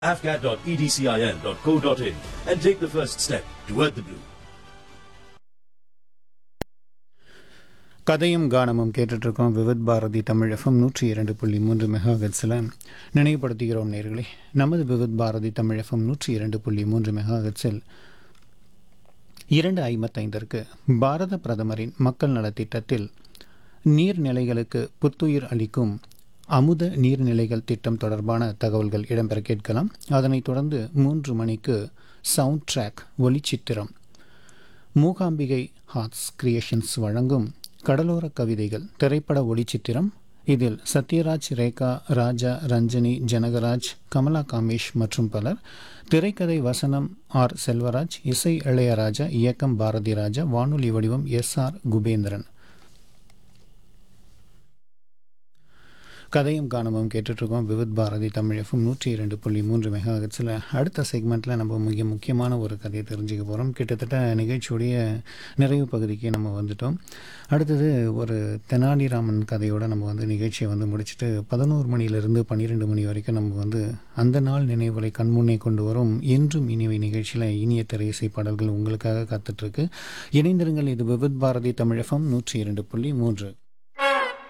afcat.edcin.co.in and take the first step toward the blue. கதையும் கானமும் கேட்டுட்ருக்கோம் விவித் பாரதி தமிழ் எஃப்எம் நூற்றி இரண்டு புள்ளி மூன்று மெகாஹெட்ஸில் நினைவுபடுத்துகிறோம் நேர்களே நமது விவித் பாரதி தமிழ் எஃப்எம் நூற்றி இரண்டு புள்ளி மூன்று மெகாஹெட்ஸில் இரண்டு ஐம்பத்தைந்திற்கு பாரத பிரதமரின் மக்கள் நலத்திட்டத்தில் நீர்நிலைகளுக்கு புத்துயிர் அளிக்கும் அமுத நீர்நிலைகள் திட்டம் தொடர்பான தகவல்கள் இடம்பெற கேட்கலாம் அதனைத் தொடர்ந்து மூன்று மணிக்கு சவுண்ட் ட்ராக் ஒளிச்சித்திரம் மூகாம்பிகை ஹார்ட்ஸ் கிரியேஷன்ஸ் வழங்கும் கடலோர கவிதைகள் திரைப்பட ஒளிச்சித்திரம் இதில் சத்யராஜ் ரேகா ராஜா ரஞ்சனி ஜனகராஜ் கமலா காமேஷ் மற்றும் பலர் திரைக்கதை வசனம் ஆர் செல்வராஜ் இசை இளையராஜா இயக்கம் பாரதி ராஜா வானொலி வடிவம் எஸ் ஆர் குபேந்திரன் கதையும் காணமும் கேட்டுட்ருக்கோம் விவித் பாரதி தமிழ் எஃப்எம் நூற்றி இரண்டு புள்ளி மூன்று மெகாஹெட்ஸில் அடுத்த செக்மெண்ட்டில் நம்ம மிக முக்கியமான ஒரு கதையை தெரிஞ்சுக்க போகிறோம் கிட்டத்தட்ட நிகழ்ச்சியுடைய நிறைவு பகுதிக்கு நம்ம வந்துட்டோம் அடுத்தது ஒரு தெனாலிராமன் கதையோட நம்ம வந்து நிகழ்ச்சியை வந்து முடிச்சுட்டு பதினோரு மணியிலிருந்து பன்னிரெண்டு மணி வரைக்கும் நம்ம வந்து அந்த நாள் நினைவுகளை கண்முன்னே கொண்டு வரும் என்றும் இனிவை நிகழ்ச்சியில் இனிய திரையிசை பாடல்கள் உங்களுக்காக காத்துட்ருக்கு இணைந்திருங்கள் இது விவித் பாரதி தமிழ் எஃப்எம் நூற்றி இரண்டு புள்ளி மூன்று